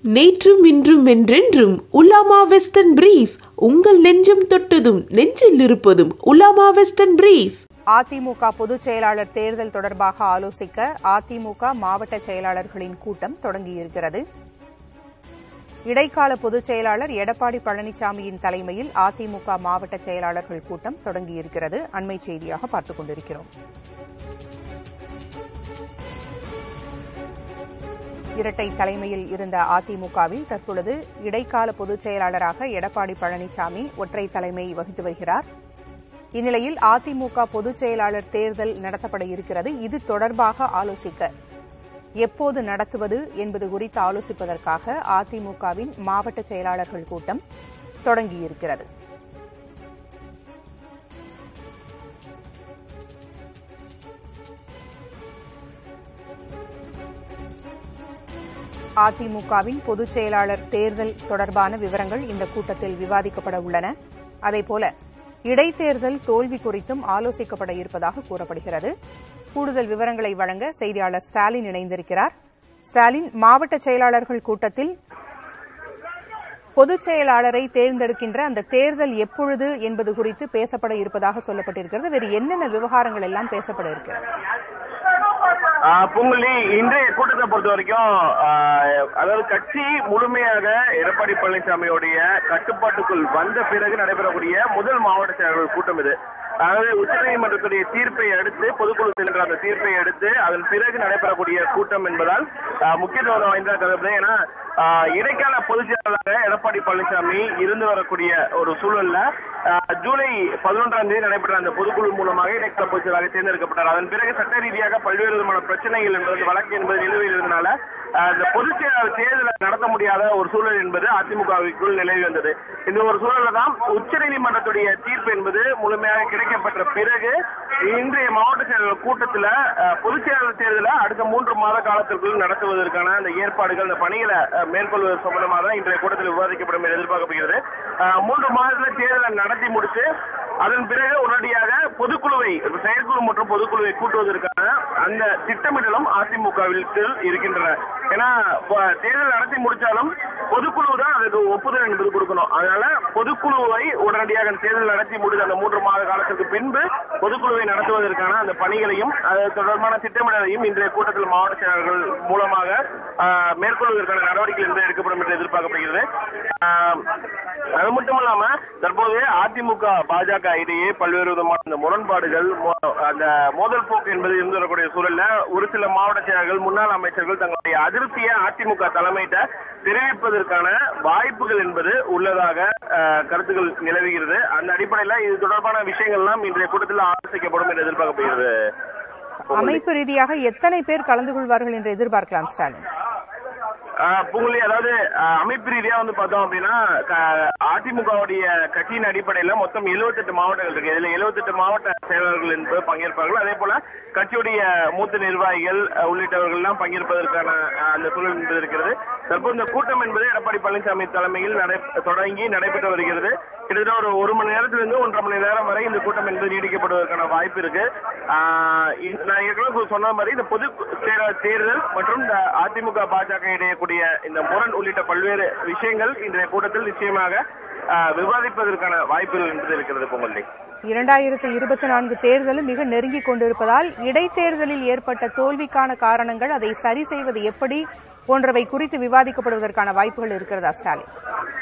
நேற்றும் இன்றும் என்றென்றும் உலாமா வெஸ்டர்ன் பிரீஃப் உங்கள் நெஞ்சம் தொட்டதும் நெஞ்சில் இருப்பதும் உலாமா வெஸ்டர்ன் பிரீஃப் அதிமுக பொதுச் செயலாளர் தேர்தல் தொடர்பாக ஆலோசிக்க அதிமுக மாவட்ட செயலாளர்களின் கூட்டம் தொடங்கியிருக்கிறது இடைக்கால பொதுச் செயலாளர் எடப்பாடி பழனிசாமியின் தலைமையில் அதிமுக மாவட்ட செயலாளர்கள் கூட்டம் தொடங்கியிருக்கிறது அண்மை செய்தியாக பார்த்துக் கொண்டிருக்கிறோம் இரட்டை தலைமையில் இருந்த அதிமுகவில் தற்பொழுது இடைக்கால பொதுச் செயலாளராக எடப்பாடி பழனிசாமி ஒற்றை தலைமை வகித்து வருகிறார் இந்நிலையில் அதிமுக பொதுச் செயலாளர் தேர்தல் நடத்தப்பட இருக்கிறது இது தொடர்பாக ஆலோசிக்க எப்போது நடத்துவது என்பது குறித்து ஆலோசிப்பதற்காக அதிமுகவின் மாவட்ட செயலாளர்கள் கூட்டம் தொடங்கியிருக்கிறது அதிமுகவின் பொதுச் செயலாளர் தேர்தல் தொடர்பான விவரங்கள் இந்த கூட்டத்தில் விவாதிக்கப்பட உள்ளன அதேபோல இடைத்தேர்தல் தோல்வி குறித்தும் ஆலோசிக்கப்பட இருப்பதாக கூறப்படுகிறது கூடுதல் விவரங்களை வழங்க செய்தியாளர் ஸ்டாலின் இணைந்திருக்கிறார் ஸ்டாலின் மாவட்ட செயலாளர்கள் கூட்டத்தில் பொதுச் செயலாளரை தேர்ந்தெடுக்கின்ற அந்த தேர்தல் எப்பொழுது என்பது குறித்து பேசப்பட இருப்பதாக சொல்லப்பட்டிருக்கிறது வேறு என்னென்ன விவகாரங்கள் எல்லாம் பேசப்பட இருக்கிறது ஆஹ் பூங்குழலி இன்றைய கூட்டத்தை பொறுத்த வரைக்கும் ஆஹ் அதாவது கட்சி முழுமையாக எடப்பாடி பழனிசாமியுடைய கட்டுப்பாட்டுக்குள் வந்த பிறகு நடைபெறக்கூடிய முதல் மாவட்ட செயலாளர்கள் கூட்டம் இது அதாவது உச்சநீதிமன்றத்துடைய தீர்ப்பை அடுத்து பொதுக்குழு சென்ற அந்த தீர்ப்பை அடுத்து அதன் பிறகு நடைபெறக்கூடிய கூட்டம் என்பதால் ஆஹ் முக்கியத்துவம் வாய்ந்த கருது ஏன்னா ஆஹ் இடைக்கால பொதுச் செயலாளராக எடப்பாடி பழனிசாமி இருந்து வரக்கூடிய ஒரு சூழல்ல ஆஹ் ஜூலை பதினொன்றாம் தேதி நடைபெற்ற அந்த பொதுக்குழு மூலமாக இடைக்கால பொதுச் செயலாளராக தேர்ந்தெடுக்கப்பட்டார் அதன் பிறகு சட்ட ரீதியாக பல்வேறு விதமான பிரச்சனைகள் என்பது வழக்கு என்பது நிலுவையில் இருந்தனால ஆஹ் இந்த பொதுச் செயலாளர் தேர்தலை நடத்த முடியாத ஒரு சூழல் என்பது அதிமுகவிற்குள் நிலவி வந்தது இந்த ஒரு சூழல்ல தான் உச்சநீதிமன்றத்துடைய தீர்ப்பு என்பது முழுமையாக கிடைக்கப்பட்ட பிறகு இன்றைய மாவட்ட செயலாளர் கூட்டத்தில் பொதுச் செயலாளர் தேர்தலை அடுத்த மூன்று மாத காலத்திற்குள் நடத்துவதற்கான அந்த ஏற்பாடுகள் அந்த பணிகளை அஹ், மேற்கொள்வது சம்பந்தமாக தான் இன்றைய கூட்டத்தில் விவாதிக்கப்படும் என எதிர்பார்க்கப்படுகிறது அஹ், மூன்று மாதத்தில் தேர்தலை நடத்தி முடித்து அதன் பிறகு உடனடியாக பொதுக்குழுவை செயற்குழு மற்றும் பொதுக்குழுவை கூட்டுவதற்கான அந்த திட்டமிடலும் அதிமுகவில் இருக்கின்றன ஏன்னா ப- தேர்தல் நடத்தி முடிச்சாலும் பொதுக்குழு தான் அதுக்கு ஒப்புதல் என்பது கொடுக்கணும் அதனால பொதுக்குழுவை உடனடியாக தேர்தல் நடத்தி முடிந்த அந்த மூன்று மாத காலத்திற்கு பின்பு பொதுக்குழுவை நடத்துவதற்கான அந்த பணிகளையும் அது தொடர்பான திட்டமிடலையும் இன்றைய கூட்டத்தில் மாவட்ட செயலாளர்கள் மூலமாக ஆஹ், மேற்கொள்வதற்கான நடவடிக்கை என்பது எடுக்கப்படும் என்று எதிர்பார்க்கப்படுகிறது ஆஹ், அது மட்டும் இல்லாம தற்போது அதிமுக பாஜக இடையே பல்வேறு விதமான இந்த முரண்பாடுகள் மோ- அந்த மோதல் போக்கு என்பது இருந்து வரக்கூடிய சூழல்ல ஒரு சில மாவட்ட செயலர்கள் முன்னாள் அமைச்சர்கள் தங்களுடைய அதிருப்தியை அதிமுக தலைமையிட்ட தெரிவிப்பதற்கான வாய்ப்புகள் என்பது உள்ளதாக ஆஹ், கருத்துக்கள் நிலவுகிறது அந்த அடிப்படையில் இது தொடர்பான விஷயங்கள்லாம் இன்றைய கூட்டத்தில் ஆலோசிக்கப்படும் என்று எதிர்பார்க்கப்படுகிறது அமைப்பு ரீதியாக எத்தனை பேர் கலந்து கொள்வார்கள் என்று எதிர்பார்க்கலாம் ஸ்டாலின் ஆஹ் பூங்குழலி அதாவது ஆஹ் அமைப்பு ரீதியா வந்து பார்த்தோம் அப்படின்னா க- அதிமுகவுடைய கட்சியின் அடிப்படையில மொத்தம் 78 மாவட்டங்கள் இருக்கு இதுல 78 மாவட்ட செயலாளர்கள் என்பது பங்கேற்பார்கள் அதே போல கட்சியுடைய மூத்த நிர்வாகிகள் அஹ், உள்ளிட்டவர்கள் எல்லாம் பங்கேற்பதற்கான ஆஹ், அந்த சூழல் என்பது இருக்கிறது தற்போது இந்த கூட்டம் என்பது எடப்பாடி பழனிசாமி தலைமையில் நடை தொடங்கி நடைபெற்று வருகிறது கிட்டத்தட்ட ஒரு ஒரு மணி நேரத்திலிருந்து ஒன்றரை மணி நேரம் வரை இந்த கூட்டம் என்பது நீடிக்கப்படுவதற்கான வாய்ப்பு இருக்கு ஆஹ் இந்த- நான் ஏற்கனவே சொன்ன மாதிரி இந்த பொது செயலாளர் தேர்தல் மற்றும் இந்த அதிமுக பாஜக இடையக்கூடிய இந்த முரண் உள்ளிட்ட பல்வேறு விஷயங்கள் இன்றைய கூட்டத்தில் நிச்சயமாக ஆஹ் விவாதிப்பதற்கான வாய்ப்புகள் என்பது இருக்கிறது பொங்கல் இரண்டாயிரத்து இருபத்தி நான்கு தேர்தலும் மிக நெருங்கிக் கொண்டிருப்பதால் இடைத்தேர்தலில் ஏற்பட்ட தோல்விக்கான காரணங்கள் அதை சரி செய்வது எப்படி போன்றவை குறித்து விவாதிக்கப்படுவதற்கான வாய்ப்புகள் இருக்கிறதா ஸ்டாலின்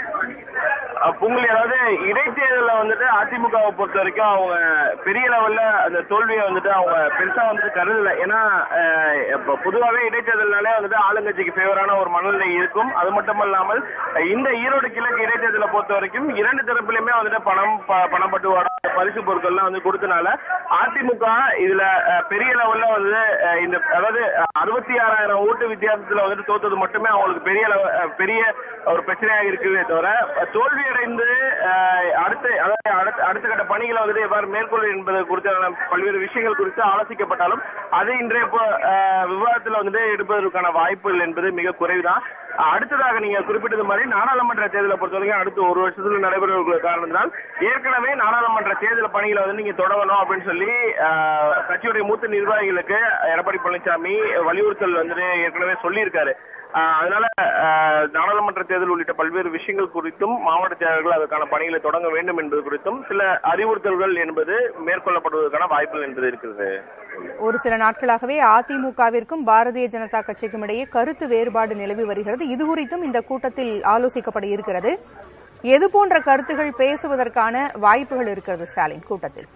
பொங்கல் அதாவது இடைத்தேர்தலில் வந்துட்டு அதிமுகவை பொறுத்த வரைக்கும் அவங்க பெரிய லெவல்ல அந்த தோல்வியை வந்துட்டு அவங்க பெருசா வந்துட்டு கருதல ஏன்னா அஹ், இப்ப பொதுவாகவே இடைத்தேர்தல்னாலே வந்துட்டு ஆளுங்கட்சிக்கு ஃபேவரான ஒரு மனநிலை இருக்கும் அது மட்டும் இல்லாமல் இந்த ஈரோடு கிழக்கு இடைத்தேர்தலை பொறுத்த வரைக்கும் இரண்டு தரப்பிலுமே வந்துட்டு பணம் ப- பணப்பட்டுவாடா பரிசு பொருட்கள்லாம் வந்து கொடுத்தனால அதிமுக இதுல அஹ், பெரிய லெவல்ல வந்து அஹ், இந்த அதாவது அறுபத்தி ஆறாயிரம் ஓட்டு வித்தியாசத்துல வந்துட்டு தோத்தது மட்டுமே அவங்களுக்கு பெரிய level- அஹ், பெரிய ஒரு பிரச்சனையாக இருக்குதே தவிர தோல்வி அடைந்து அஹ், அடுத்த அதாவது அடுத்த அடுத்த கட்ட பணிகளை வந்துட்டு எவ்வாறு மேற்கொள்ள என்பது குறித்த பல்வேறு விஷயங்கள் குறித்து ஆலோசிக்கப்பட்டாலும் அது இன்றைய ப- அஹ், விவாதத்தில் வந்துட்டு எடுப்பதற்கான வாய்ப்புகள் என்பது மிக குறைவுதான் அடுத்ததாக நீங்க குறிப்பிட்டது மாதிரி நாடாளுமன்ற தேர்தலை பொறுத்தவரைக்கும் அடுத்த ஒரு வருஷத்துல நடைபெறக்கூடிய காரணத்தினால் ஏற்கனவே நாடாளுமன்ற நாடாளுமன்ற தேர்தல் பணிகளை வந்து நீங்க தொடங்கணும் அப்படின்னு சொல்லி ஆஹ், கட்சியுடைய மூத்த நிர்வாகிகளுக்கு எடப்பாடி பழனிசாமி வலியுறுத்தல் வந்து ஏற்கனவே சொல்லியிருக்காரு ஆஹ், அதனால ஆஹ், நாடாளுமன்ற தேர்தல் உள்ளிட்ட பல்வேறு விஷயங்கள் குறித்தும் மாவட்ட செயலர்கள் அதற்கான பணிகளை தொடங்க வேண்டும் என்பது குறித்தும் சில அறிவுறுத்தல்கள் என்பது மேற்கொள்ளப்படுவதற்கான வாய்ப்புகள் என்பது இருக்கிறது ஒரு சில நாட்களாகவே அதிமுகவிற்கும் பாரதிய ஜனதா கட்சிக்கும் இடையே கருத்து வேறுபாடு நிலவி வருகிறது இது குறித்தும் இந்த கூட்டத்தில் ஆலோசிக்கப்பட இருக்கிறது எது போன்ற கருத்துகள் பேசுவதற்கான வாய்ப்புகள் இருக்கிறது ஸ்டாலின் கூட்டத்தில்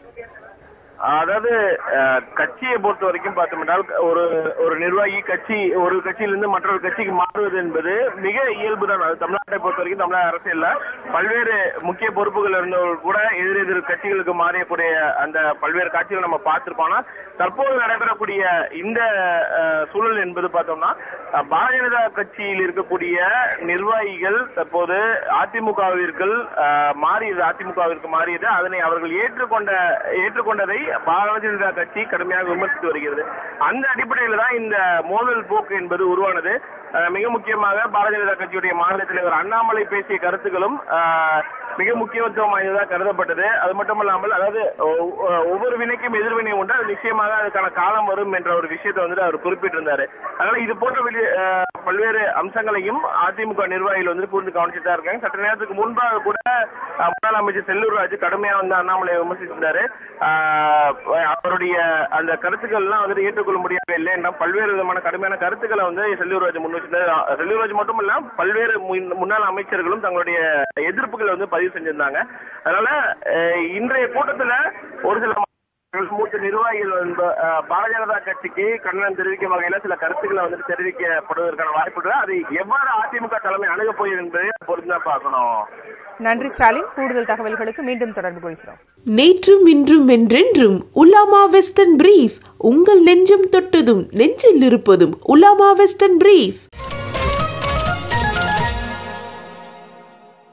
அதாவது அஹ், கட்சியை பொறுத்த வரைக்கும் பார்த்தோம்னால் ஒரு ஒரு நிர்வாகி கட்சி ஒரு கட்சியிலிருந்து மற்றொரு கட்சிக்கு மாறுவது என்பது மிக இயல்பு தான் அது தமிழ்நாட்டை பொறுத்த வரைக்கும் தமிழ்நாடு அரசியல்ல பல்வேறு முக்கிய பொறுப்புகள் இருந்தவர்கள் கூட எதிர் எதிர் கட்சிகளுக்கு மாறியக்கூடிய அந்த பல்வேறு காட்சிகளை நம்ம பார்த்திருப்போம் ஆனா தற்போது நடைபெறக்கூடிய இந்த அஹ், சூழல் என்பது பார்த்தோம்னா அஹ், பாரதிய ஜனதா கட்சியில் இருக்கக்கூடிய நிர்வாகிகள் தற்போது அதிமுகவிற்கு மாறியது அதிமுகவிற்கு மாறியது அதனை அவர்கள் ஏற்றுக்கொண்ட ஏற்றுக்கொண்டதை பாரதிய ஜனதா கட்சி கடுமையாக விமர்சித்து வருகிறது அந்த அடிப்படையில் தான் இந்த மோதல் போக்கு என்பது உருவானது அஹ், மிக முக்கியமாக பாரதிய ஜனதா கட்சியுடைய மாநில தலைவர் அண்ணாமலை பேசிய கருத்துக்களும் அஹ், மிக முக்கியத்துவம் வாய்ந்ததாக கருதப்பட்டது அது மட்டுமல்லாமல் அதாவது ஒ- ஒ- ஒவ்வொரு வினைக்கும் எதிர்வினை உண்டு அது நிச்சயமாக அதுக்கான காலம் வரும் என்ற ஒரு விஷயத்தை வந்துட்டு அவர் குறிப்பிட்டிருந்தாரு அதனால இது போன்ற வெளி- அஹ், பல்வேறு அம்சங்களையும் அதிமுக நிர்வாகிகள் வந்து கூர்ந்து கவனிச்சுட்டு தான் இருக்காங்க சற்று நேரத்துக்கு முன்பாக கூட அஹ், முன்னாள் அமைச்சர் செல்லூர் ராஜு கடுமையா வந்து அண்ணாமலையை விமர்சிச்சிருந்தாரு ஆஹ், அவருடைய அந்த கருத்துக்கள் எல்லாம் வந்துட்டு ஏற்றுக்கொள்ள முடியவே இல்லை என்றால் பல்வேறு விதமான கடுமையான கருத்துக்களை வந்து செல்லூர் ராஜு முன் வச்சிருந்தாரு அஹ், செல்லூர் ராஜு மட்டும் இல்ல பல்வேறு முன்- முன்னாள் அமைச்சர்களும் தங்களுடைய எதிர்ப்புகளை வந்து பதிவு செஞ்சிருந்தாங்க அதனால அஹ், இன்றைய கூட்டத்துல ஒரு சில மூத்த நிர்வாகிகள் வந்து அஹ், பாரதிய ஜனதா கட்சிக்கு கண்டனம் தெரிவிக்கும் வகையில சில கருத்துக்களை வந்துட்டு தெரிவிக்கப்படுவதற்கான வாய்ப்பு இருக்கு அது எவ்வாறு அதிமுக தலைமை அணுகப் போகுது என்பதை பொறுத்துதான் பார்க்கணும் நன்றி ஸ்டாலின் கூடுதல் தகவல்களுக்கு மீண்டும் தொடர்பு கொள்கிறோம் நேற்றும் இன்றும் என்றென்றும் உலாமா வெஸ்டர்ன் பிரீஃப் உங்கள் நெஞ்சம் தொட்டதும் நெஞ்சில் இருப்பதும் உலாமா வெஸ்டர்ன் பிரீஃப்